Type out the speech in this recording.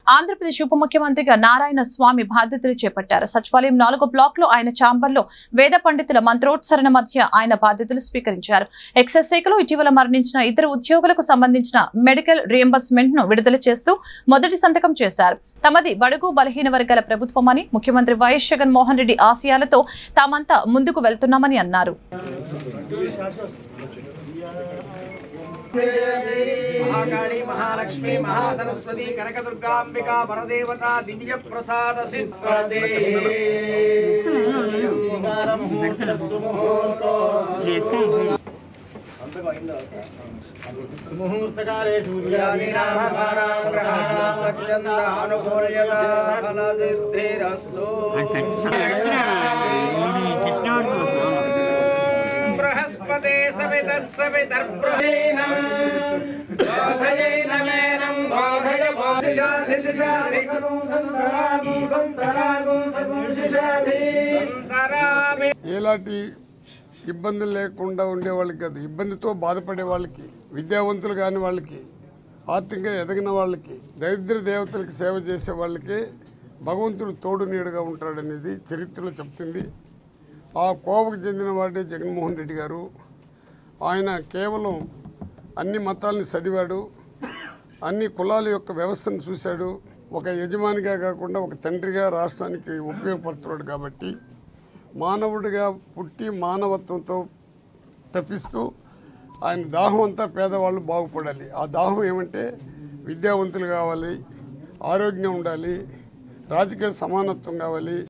ఆంధ్రప్రదేశ్ ఉప ముఖ్యమంత్రిగా నారాయణ స్వామి బాధ్యతలు చేపట్టారు సచివాలయం నాలుగో బ్లాక్ లో ఆయన ఛాంబర్ లో వేద పండితుల మంత్రోత్సరణ మధ్య ఆయన బాధ్యతలు స్వీకరించారు ఎక్సైజ్ శాఖలో ఇటీవల మరణించిన ఇద్దరు ఉద్యోగులకు సంబంధించిన మెడికల్ రియంబర్స్మెంట్ ను విడుదల చేస్తూ మొదటి సంతకం చేశారు తమది బడుగు బలహీన వర్గాల ప్రభుత్వమని ముఖ్యమంత్రి వైఎస్ జగన్మోహన్ రెడ్డి ఆశయాలతో తామంతా ముందుకు వెళ్తున్నామని అన్నారు మహాకాళి మహాలక్ష్మి మహాసరస్వతి కనకదుర్గాంబికా పరదేవత దివ్య ప్రసాద సిద్ధతే ముహూర్తకాలే సూర్యాదినామకారాగ్రహాణామత్యందానుకూల్యతాఫలసిద్ధిరస్తు బృహస్పతే సవిత సవితర్బృహేణ బోధయేన మేనం బోధయ బోధిషాధిషాధి సంతరామి ఎలాంటి ఇబ్బందులు లేకుండా ఉండే వాళ్ళకి కాదు ఇబ్బందితో బాధపడే వాళ్ళకి విద్యావంతులు కాని వాళ్ళకి ఆర్థికంగా ఎదిగిన వాళ్ళకి దరిద్ర దేవతలకి సేవ చేసే వాళ్ళకి భగవంతుడు తోడు నీడుగా ఉంటాడనేది చరిత్రలో చెప్తుంది ఆ కోవకు చెందిన వాడే జగన్మోహన్ రెడ్డి గారు ఆయన కేవలం అన్ని మతాలని చదివాడు అన్ని కులాల యొక్క వ్యవస్థను చూశాడు ఒక యజమానిగా కాకుండా ఒక తండ్రిగా రాష్ట్రానికి ఉపయోగపడుతున్నాడు కాబట్టి మానవుడిగా పుట్టి మానవత్వంతో తప్పిస్తూ ఆయన దాహం అంతా పేదవాళ్ళు బాగుపడాలి ఆ దాహం ఏమంటే విద్యావంతులు కావాలి ఆరోగ్యం ఉండాలి రాజకీయ సమానత్వం కావాలి